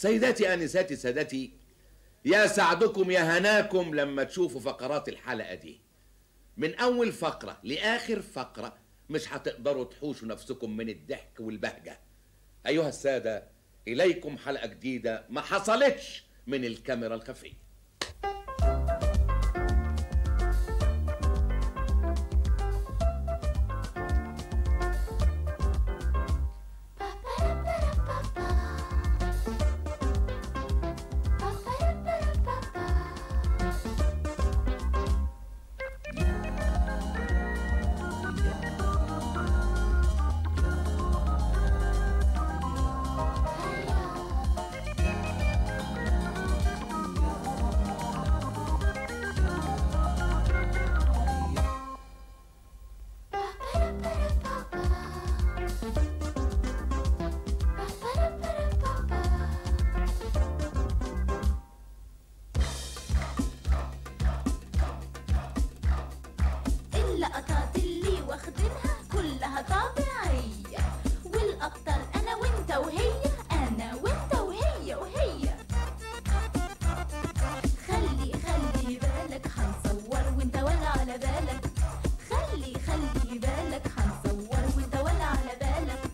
سيداتي انساتي سادتي يا سعدكم يا هناكم لما تشوفوا فقرات الحلقه دي من اول فقره لاخر فقره مش هتقدروا تحوشوا نفسكم من الضحك والبهجه ايها الساده اليكم حلقه جديده ما حصلتش من الكاميرا الخفيه اللقطات اللي واخدينها كلها طبيعية والأبطال أنا وأنت وهي أنا وأنت وهي وهي خلي خلي بالك هنصور وأنت ولا على بالك خلي خلي بالك هنصور وأنت ولا على بالك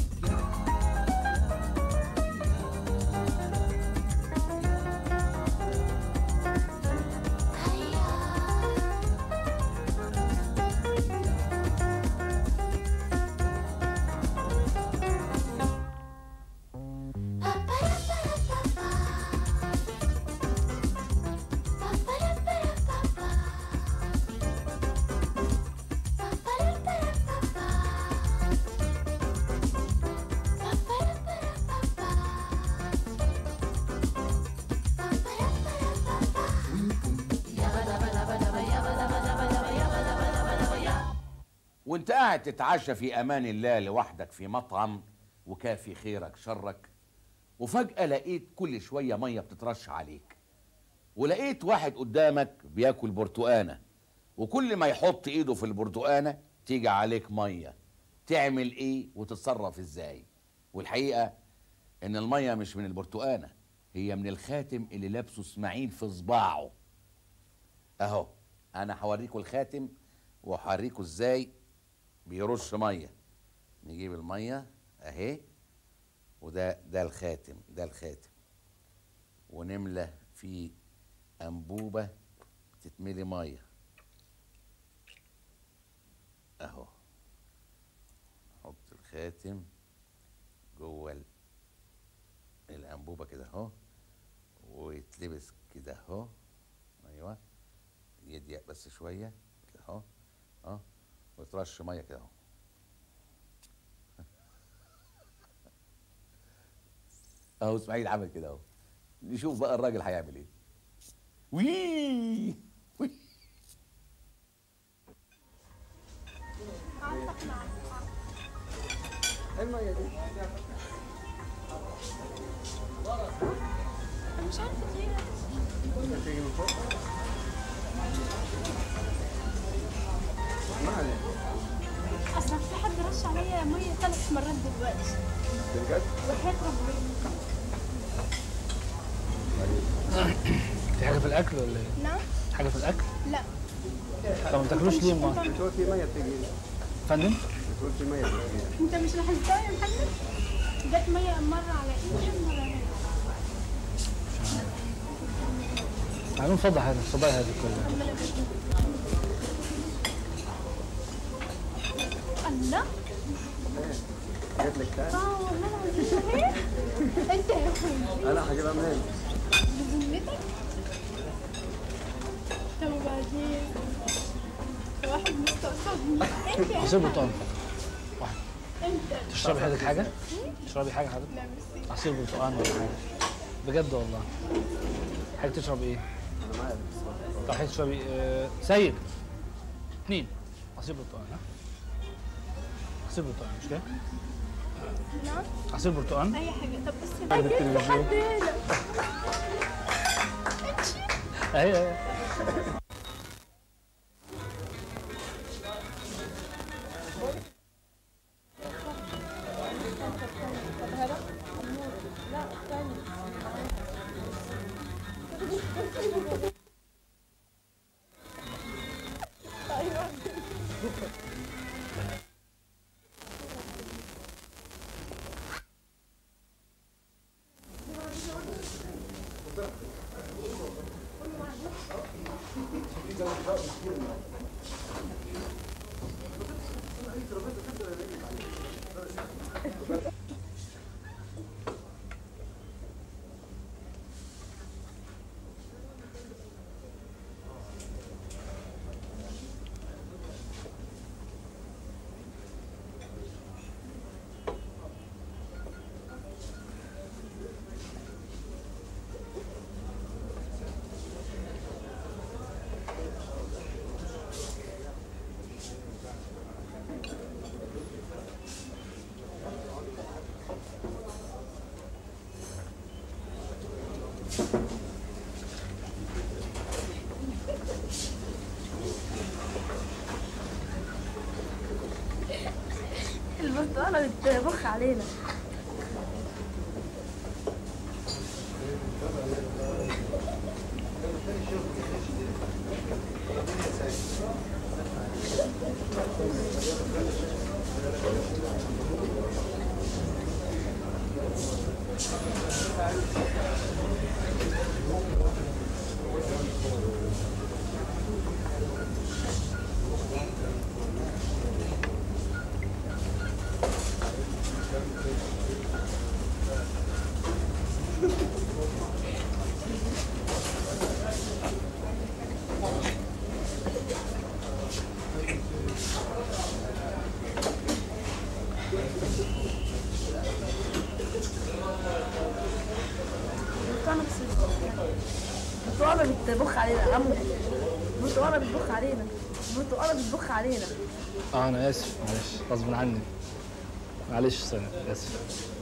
وانت قاعد تتعشى في امان الله لوحدك في مطعم وكافي خيرك شرك وفجأة لقيت كل شوية مية بتترش عليك ولقيت واحد قدامك بياكل برتقانة وكل ما يحط ايده في البرتقانة تيجي عليك مية تعمل ايه وتتصرف ازاي والحقيقة ان المية مش من البرتقانة هي من الخاتم اللي لابسه اسماعيل في صباعه اهو انا هوريكم الخاتم وهوريكم ازاي بيرش ميه نجيب الميه اهي وده ده الخاتم ده الخاتم ونملى فيه انبوبه تتملي ميه اهو نحط الخاتم جوه ال- الانبوبه كده اهو ويتلبس كده اهو ايوه يضيق بس شويه كده اهو اه وترش ميه كده اهو اهو اسماعيل عمل كده اهو نشوف بقى الراجل هيعمل ايه وي وي مش عارفة غيرها اصلا في حد رش عليا ميه ثلاث مرات دلوقتي بجد؟ وحياة ربنا في حاجه في الاكل ولا ايه؟ نعم حاجه في الاكل؟ لا طب ما تاكلوش ليه ما بتقول في ميه تجيلي فندم؟ بتقول في ميه تجيلي انت مش لاحظتها يا محمد جت ميه مره على ايدي مره هنا معلوم اتفضل هذا الصبايا هذه كلها الله جات لك تاني اه والله العظيم صحيح انت يا اخوي انا هجيبها منين؟ بذمتك طب وبعدين واحد مستقصدني انت يا عصير برتقال واحد انت تشربي حضرتك حاجه؟ تشربي حاجه حضرتك؟ لا ميرسي عصير برتقال ولا حاجه بجد والله حاجه تشرب ايه؟ انا ما اعرف طب حضرتك تشربي آه سيد اثنين عصير برتقال ها؟ عصير برتقال مش كده؟ نعم عصير برتقال اي حاجه طب بس حاجة اجيب بالتلفزيون. لحد هنا اهي اهي البرتقالة بتبخ علينا البرتقالة بس البرتقالة بتبخ علينا يا عمو البرتقالة بتبخ علينا البرتقالة بتبخ علينا اه انا اسف معلش غصب عني معلش سنة اسف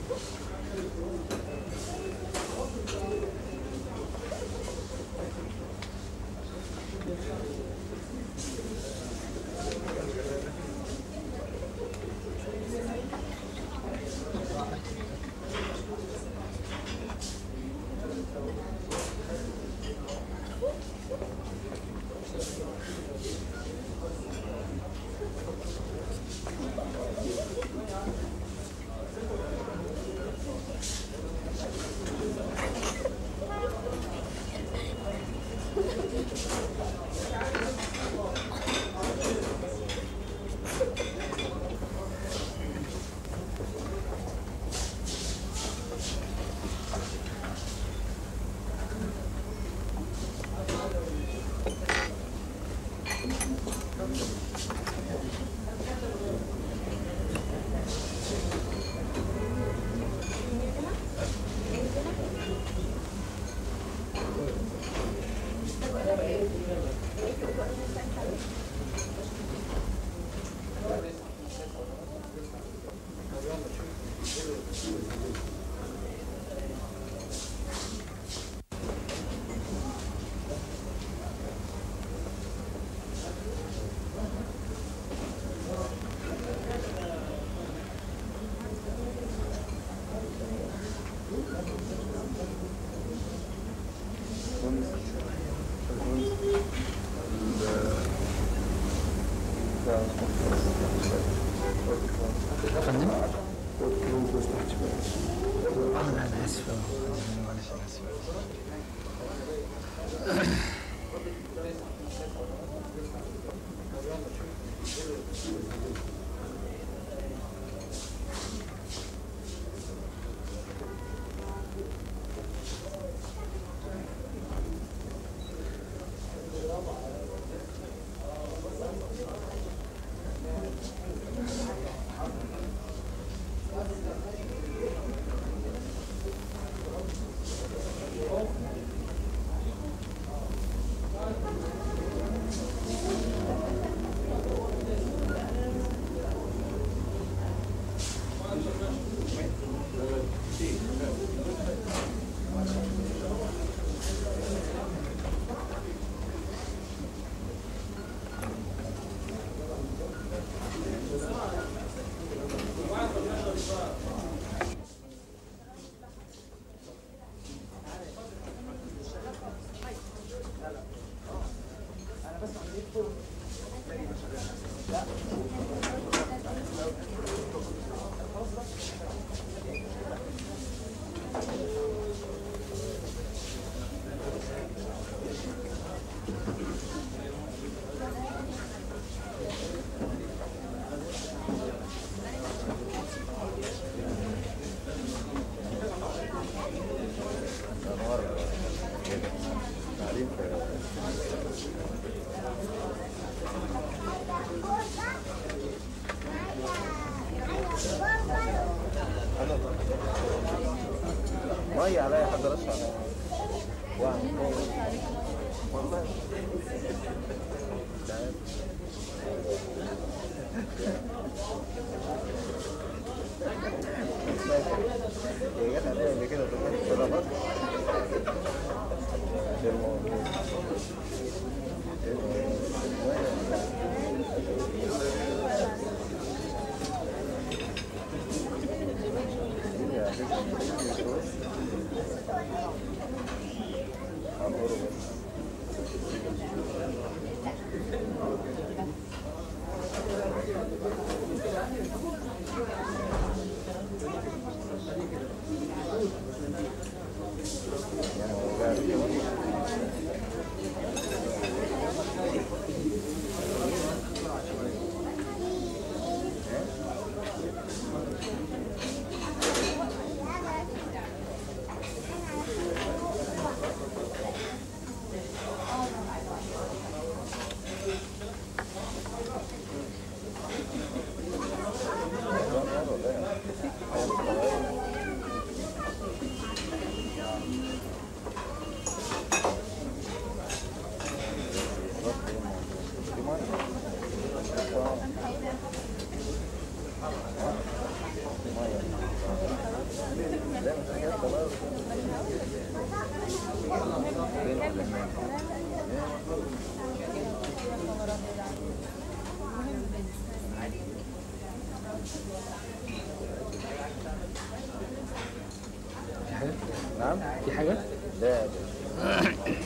فندم انا انا اسف أوي. معلش انا اسف مية عليا حد رش عليا واحد والله تعال. هي جت عليا قبل كده ضربات في حاجه نعم في حاجه لا يا باشا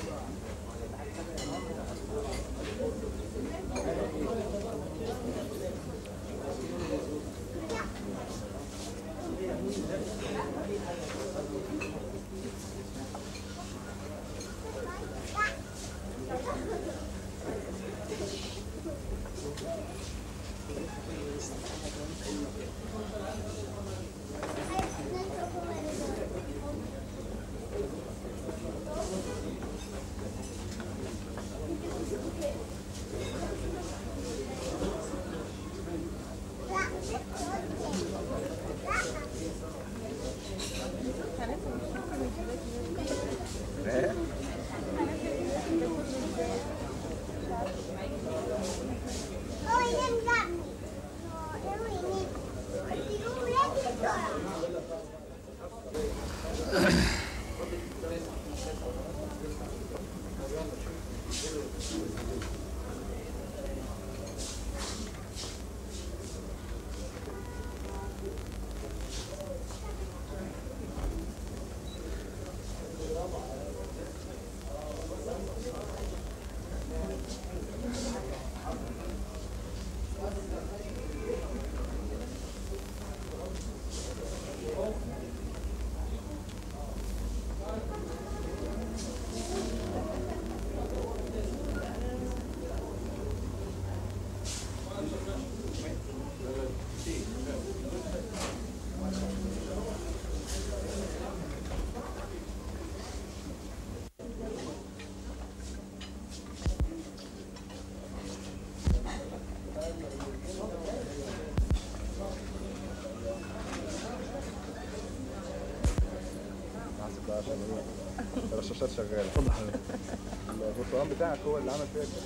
حاسب بقى عشان ايه الرشاشات شغاله اتفضل حضرتك البرتقال بتاعك هو اللي عمل فيها كده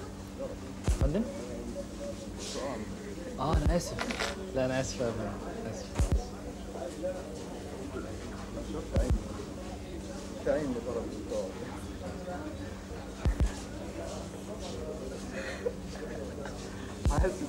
فندم اه انا اسف لا انا اسف يا فندم اسف شفت عين في عين لطرف البرتقال حاسب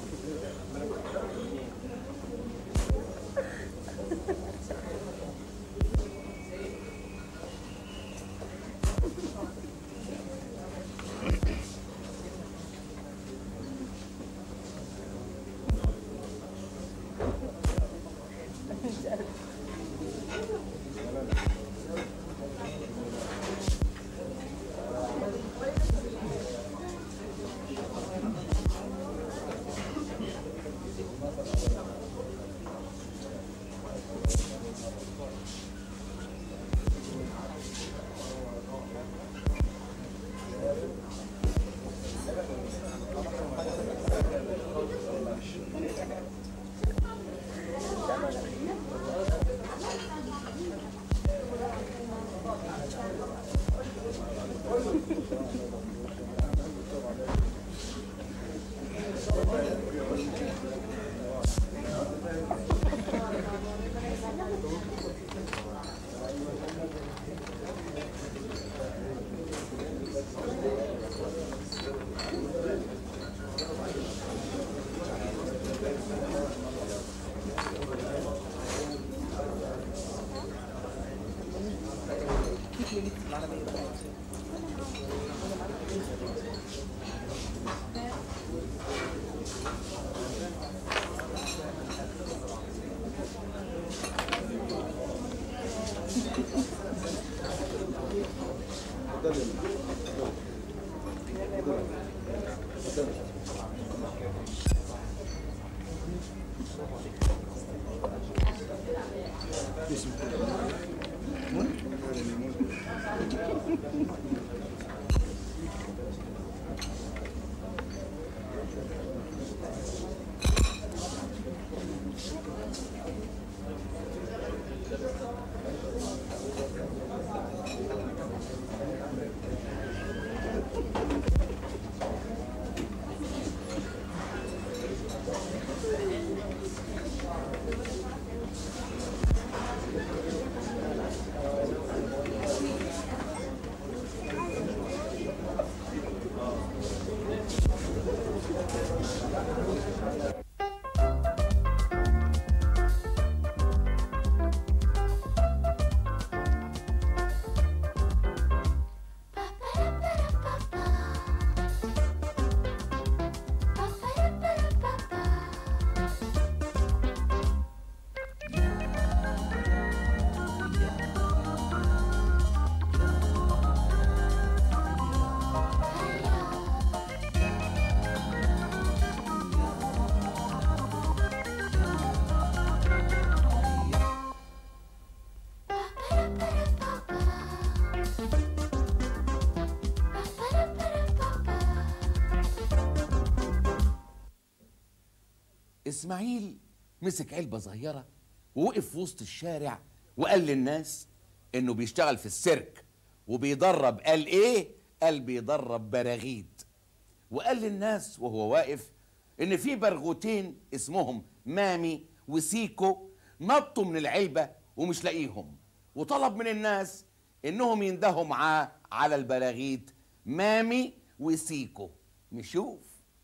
اسماعيل مسك علبة صغيرة ووقف في وسط الشارع وقال للناس انه بيشتغل في السيرك وبيدرب قال ايه قال بيدرب براغيث وقال للناس وهو واقف ان في برغوتين اسمهم مامي وسيكو نطوا من العلبة ومش لاقيهم وطلب من الناس انهم يندهوا معاه على البراغيث مامي وسيكو نشوف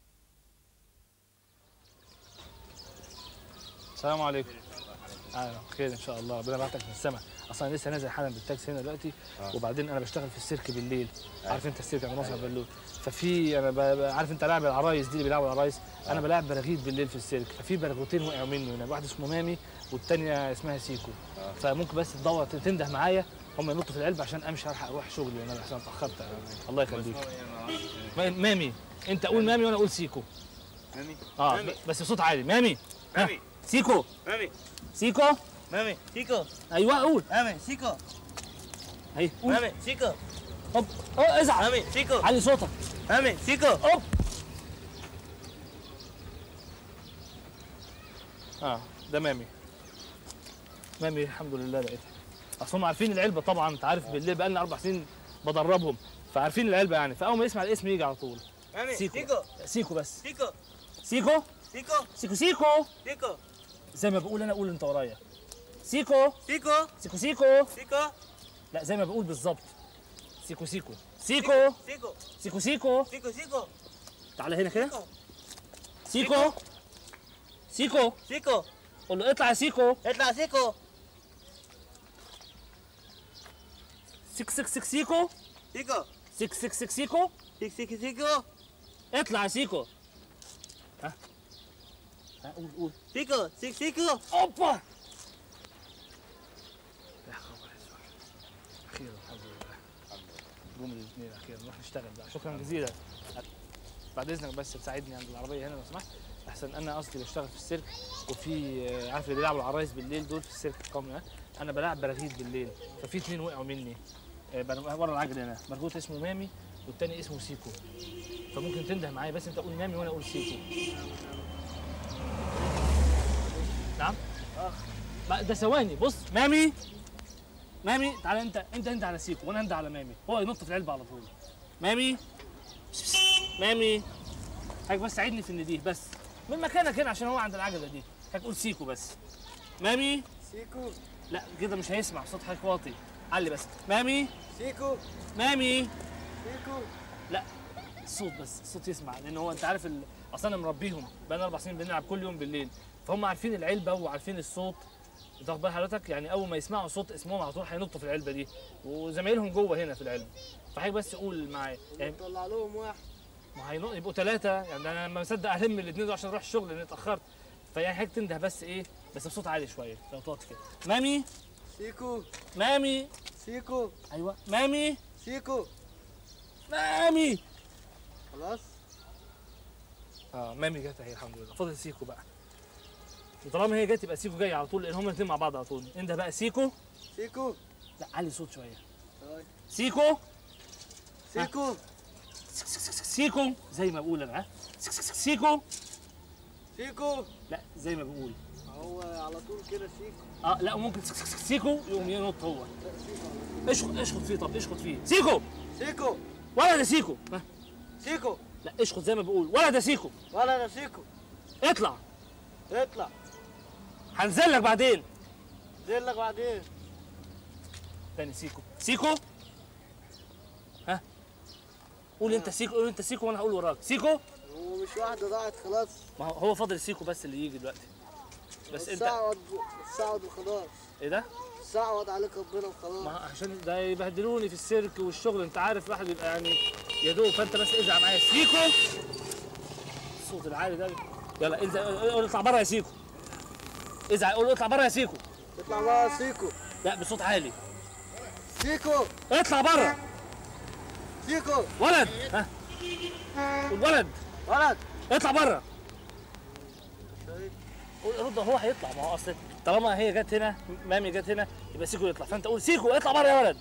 السلام عليكم اهلا خير ان شاء الله ربنا يبعتك من السماء اصلا أنا لسه نازل حالا بالتاكسي هنا دلوقتي وبعدين انا بشتغل في السيرك بالليل عارف انت السيرك عند مصر بالليل ففي انا ب... ب- عارف انت لاعب العرايس دي اللي بيلعبوا العرايس انا بلاعب براغيث بالليل في السيرك ففي براغوتين وقعوا مني هنا واحد اسمه مامي والتانية اسمها سيكو فممكن بس تدور تنده معايا هم ينطوا في العلبه عشان امشي الحق اروح شغلي انا عشان اتاخرت الله يخليك ما- مامي انت قول مامي وانا اقول سيكو مامي اه ب- بس بصوت عالي مامي ها. مامي. سيكو مامي سيكو مامي سيكو ايوه قول مامي سيكو اهي قول مامي سيكو هوب اه ازعل مامي سيكو علي صوتك مامي سيكو هوب اه ده مامي مامي الحمد لله لقيتها اصل هم عارفين العلبه طبعا انت عارف بالليل بقى لنا اربع سنين بدربهم فعارفين العلبه يعني فاول ما يسمع الاسم يجي على طول مامي سيكو سيكو سيكو بس سيكو سيكو سيكو سيكو سيكو سيكو زي ما بقول انا قول انت ورايا سيكو سيكو سيكو سيكو سيكو لا زي ما بقول بالظبط سيكو سيكو سيكو سيكو سيكو سيكو سيكو سيكو تعالى هنا كده سيكو. سيكو سيكو سيكو قول له اطلع يا سيكو اطلع سيكو سيك سيك سيك سيكو سيكو سيك سيك سيك سيكو سيك سيك سيكو اطلع يا سيكو ها ها قول قول سيكو سيك سيكو اوبا يا خبر اسود اخيرا الحمد لله قوم الاثنين اخيرا نروح نشتغل بقى شكرا جزيلا بعد اذنك بس تساعدني عند العربيه هنا لو سمحت احسن انا اصلي بشتغل في السيرك وفي آه، عارف اللي بيلعبوا العرايس بالليل دول في السيرك القومي ها؟ انا بلعب براغيث بالليل ففي اثنين وقعوا مني آه، بر- ورا العجل هنا مربوط اسمه مامي والتاني اسمه سيكو فممكن تنده معايا بس انت قول مامي وانا اقول سيكو نعم ما- ده ثواني بص مامي مامي تعالى انت انت انت على سيكو وانا انت على مامي هو ينط في العلبه على طول مامي مامي حضرتك بس ساعدني في النديه بس من مكانك هنا عشان هو عند العجله دي حضرتك قول سيكو بس مامي سيكو لا كده مش هيسمع صوت حضرتك واطي علي بس مامي سيكو مامي سيكو لا الصوت بس الصوت يسمع لان هو انت عارف ال... اصلا انا مربيهم بقالنا اربع سنين بنلعب كل يوم بالليل فهم عارفين العلبه وعارفين الصوت انت واخد بال حضرتك يعني اول ما يسمعوا صوت اسمهم على طول هينطوا في العلبه دي وزمايلهم جوه هنا في العلبه فحضرتك بس قول معايا يعني طلع لهم واحد ما هينط يبقوا ثلاثه يعني انا لما مصدق الم الاثنين دول عشان اروح الشغل لان اتاخرت فيعني حضرتك تنده بس ايه بس بصوت عالي شويه لو توطي كده مامي سيكو مامي سيكو ايوه مامي سيكو مامي خلاص اه مامي جت اهي الحمد لله فاضل سيكو بقى وطالما هي جت يبقى سيكو جاي على طول لان هما الاثنين مع بعض على طول انت بقى سيكو سيكو لا علي صوت شويه طيب. سيكو سيكو سيكو زي ما بقول انا ها سيكو سيكو لا زي ما بقول هو على طول كده سيكو اه لا ممكن سيكو يقوم ينط هو اشخط اشخط فيه طب اشخط فيه سيكو سيكو ولا ده سيكو ها سيكو لا اشخط زي ما بقول ولا ده سيكو ولا انا سيكو اطلع اطلع هنزل لك بعدين زي لك بعدين تاني سيكو سيكو ها قول انت سيكو قول انت سيكو وانا هقول وراك سيكو هو مش واحدة ضاعت خلاص ما هو هو فاضل سيكو بس اللي يجي دلوقتي بس انت الساعة الساعة وخلاص ايه ده؟ الساعة وضع عليك ربنا وخلاص ما عشان ده يبهدلوني في السيرك والشغل انت عارف الواحد بيبقى يعني يا دوب فانت بس ازعل معايا سيكو الصوت العالي ده يلا انزل قول اطلع بره يا سيكو ازعل قول اطلع بره يا سيكو اطلع بقى سيكو لا بصوت عالي سيكو اطلع بره سيكو ولد ها قول ولد ولد اطلع بره قول رد هو هيطلع ما هو اصل طالما هي جت هنا مامي جت هنا يبقى سيكو يطلع فانت قول سيكو اطلع بره يا ولد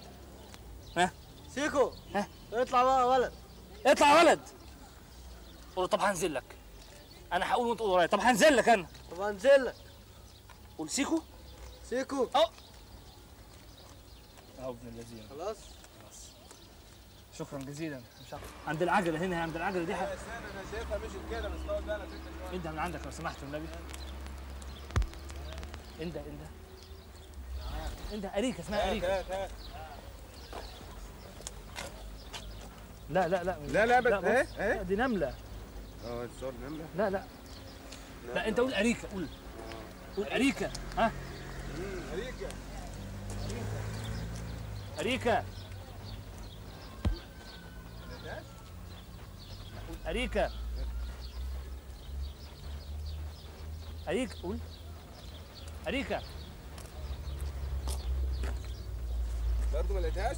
سيكو ها؟ اطلع بقى ولد اطلع يا ولد قول له طب هنزل لك انا هقول وانت تقول ورايا طب هنزل لك انا طب انزل لك قول سيكو سيكو اهو ابن الذين خلاص شكرا جزيلا مش عارف. عند العجله هنا عند العجله دي ح... انا شايفها مشيت كده بس تقعد بالك انت انت من عندك لو سمحت النبي انت انت انت اريكه اسمها اريكه هات هات لا لا لا لا لا بس بص. اهي لا، اهي دي نمله اه الصور نمله لا لا لا انت قول اريكه قول قول اريكه ها اريكه اريكه قول اريكه اريكه قول اريكه برضه ما لقيتهاش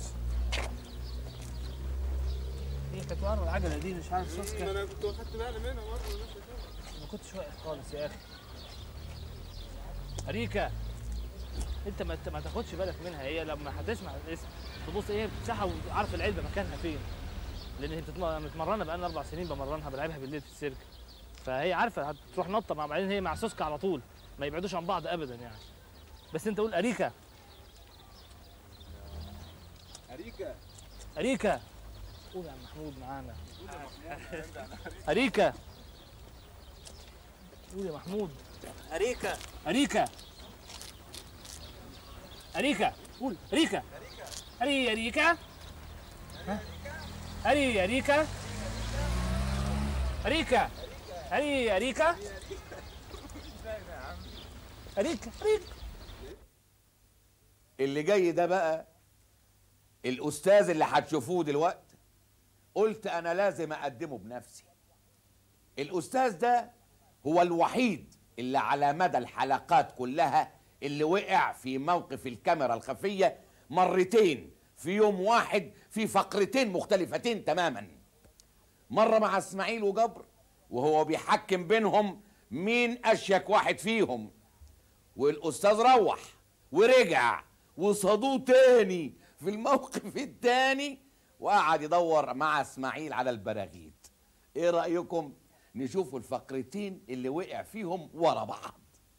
هي كانت ورا العجله دي مش عارف سوسكا انا كنت خدت بالي منها برضه ما لقيتهاش. ما كنتش واقف خالص يا اخي اريكا انت ما ما تاخدش بالك منها هي لما هتسمع الاسم تبص ايه بتساحه وعارف العلبه مكانها فين لان هي بتتم- متمرنه بقالنا اربع سنين بمرنها بلعبها بالليل في السيرك فهي عارفه هتروح نطه مع بعدين هي مع سوسكا على طول ما يبعدوش عن بعض ابدا يعني بس انت قول اريكا اريكه اريكا قول يا عم محمود معانا اريكا قول يا محمود اريكا أريكا أريكا قول أريكا أري أريكا ها؟ أري أريكا أريكا أري أريكا أريكا أريكا اللي جاي ده بقى الاستاذ اللي هتشوفوه دلوقتي قلت انا لازم اقدمه بنفسي الاستاذ ده هو الوحيد اللي على مدى الحلقات كلها اللي وقع في موقف الكاميرا الخفيه مرتين في يوم واحد في فقرتين مختلفتين تماما مره مع اسماعيل وجبر وهو بيحكم بينهم مين اشيك واحد فيهم والاستاذ روح ورجع وصادوه تاني في الموقف التاني وقعد يدور مع اسماعيل على البراغيث ايه رايكم نشوفوا الفقرتين اللي وقع فيهم ورا بعض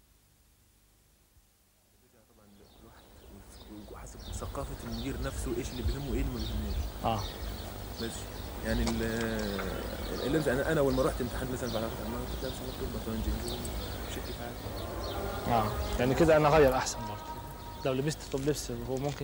وحسب ثقافة المدير نفسه ايش اللي بيهمه وايه اللي ما بيهموش آه بس يعني ال- اللبس انا انا اول ما رحت امتحنت مثلا بعد ما كنت لابس مطلوب بنطلون جينز وشكلي عادي آه يعني كده أنا أغير أحسن برضه لو لبست طب لبس هو ممكن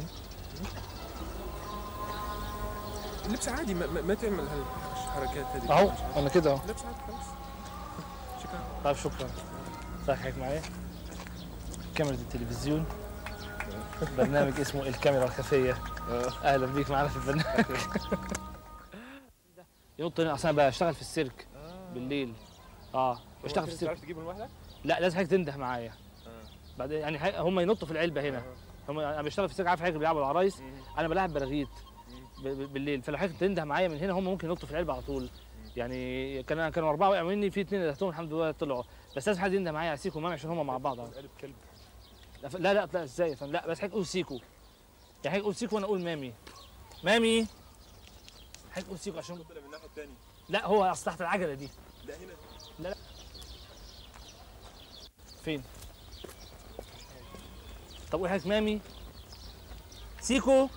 اللبس عادي ما, ما, ما تعمل هالحركات هذه أهو أنا كده أهو لبس عادي خلاص شكرا طيب شكرا ضحك معايا كاميرا التلفزيون برنامج اسمه الكاميرا الخفية أهلا بيك معانا في البرنامج ينط هنا أصلا أنا بشتغل في السيرك بالليل اه بشتغل في السيرك تعرف تجيب من واحدة؟ لا لازم حضرتك تنده معايا بعدين يعني حي- هم ينطوا في العلبة هنا هم انا بشتغل في السيرك عارف حضرتك بيلعبوا العرايس انا بلعب براغيث ب- ب- بالليل فلو حضرتك تنده معايا من هنا هم ممكن ينطوا في العلبة على طول يعني كان كانوا اربعه وقعوا مني في اثنين ندهتهم الحمد لله طلعوا بس لازم حد ينده معايا على سيكو ومامي عشان هم مع بعض قلب كلب لا ف- لا لا, لا ازاي يا فندم؟ لا بس حضرتك قول سيكو يعني حضرتك قول سيكو وانا اقول مامي مامي حضرتك قول سيكو عشان من الناحية الثانية لا هو اصل تحت العجله دي لا هنا فين طب قول حضرتك مامي سيكو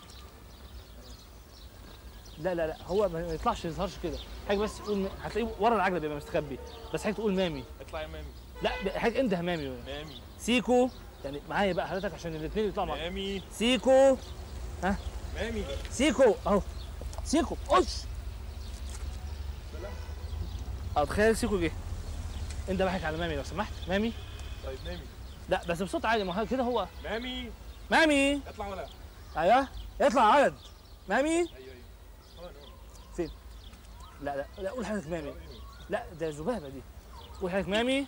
لا لا لا هو ما يطلعش ما يظهرش كده حضرتك بس قول م- هتلاقيه ورا العجله بيبقى مستخبي بس حضرتك تقول مامي اطلع يا مامي لا حضرتك انده مامي مامي سيكو يعني معايا بقى حضرتك عشان الاثنين يطلعوا مع مامي سيكو مامي سيكو اهو سيكو خش اه تخيل سيكو جه انت بحكي على مامي لو سمحت مامي طيب مامي لا بس بصوت عالي ما هو كده هو مامي مامي اطلع ولا ايوه اطلع عدد مامي ايوه ايوه هون هون لا لا لا قول حضرتك مامي لا ده ذبابه دي قول حضرتك مامي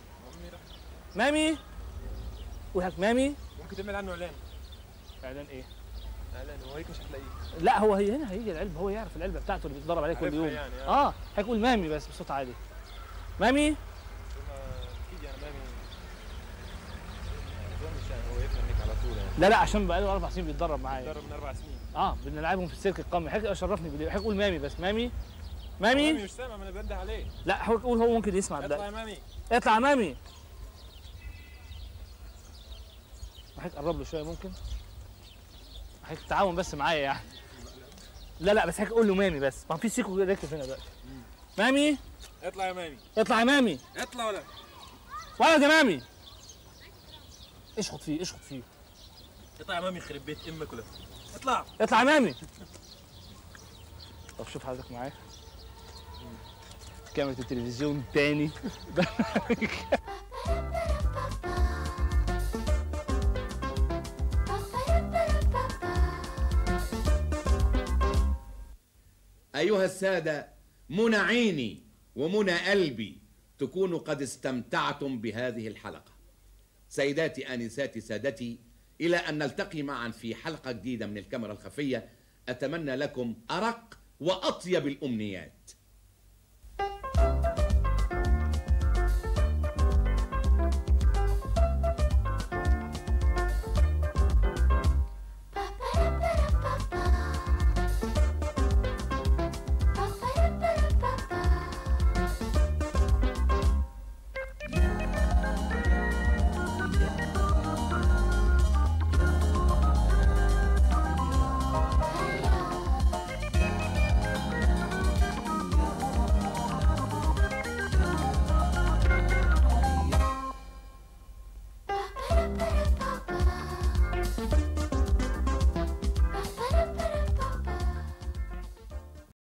مامي قول حضرتك مامي ممكن تعمل عنه اعلان اعلان ايه اعلان هو هيك مش هتلاقيه لا هو هي هنا هيجي العلبه هو يعرف العلبه بتاعته اللي بيتضرب عليه كل عارفها يوم يعني، آه. اه هيقول مامي بس بصوت عالي مامي ثم اكيد يعني مامي اظنش يعني هو يفهم هيك على طول يعني لا لا عشان بقاله اربع سنين بيتدرب معايا درب من اربع سنين اه بنلعبهم في السيرك القومي حضرتك شرفني بالليل حضرتك قول مامي بس مامي مامي مش سامع ما انا بنده عليه لا حاول قول هو ممكن يسمع اطلع دلوقتي يا مامي اطلع يا مامي حضرتك قرب له شويه ممكن حضرتك تعاون بس معايا يعني لا لا بس حضرتك قول له مامي بس ما في سيكو راكب هنا دلوقتي مامي اطلع يا مامي اطلع يا مامي اطلع ولا ولد يا مامي اشخط فيه اشخط فيه اطلع يا مامي يخرب بيت امك ولا اطلع اطلع يا مامي طب شوف حضرتك معايا كاميرا التلفزيون تاني أيها السادة منى عيني ومنى قلبي تكونوا قد استمتعتم بهذه الحلقة سيداتي آنساتي سادتي إلى أن نلتقي معا في حلقة جديدة من الكاميرا الخفية أتمنى لكم أرق وأطيب الأمنيات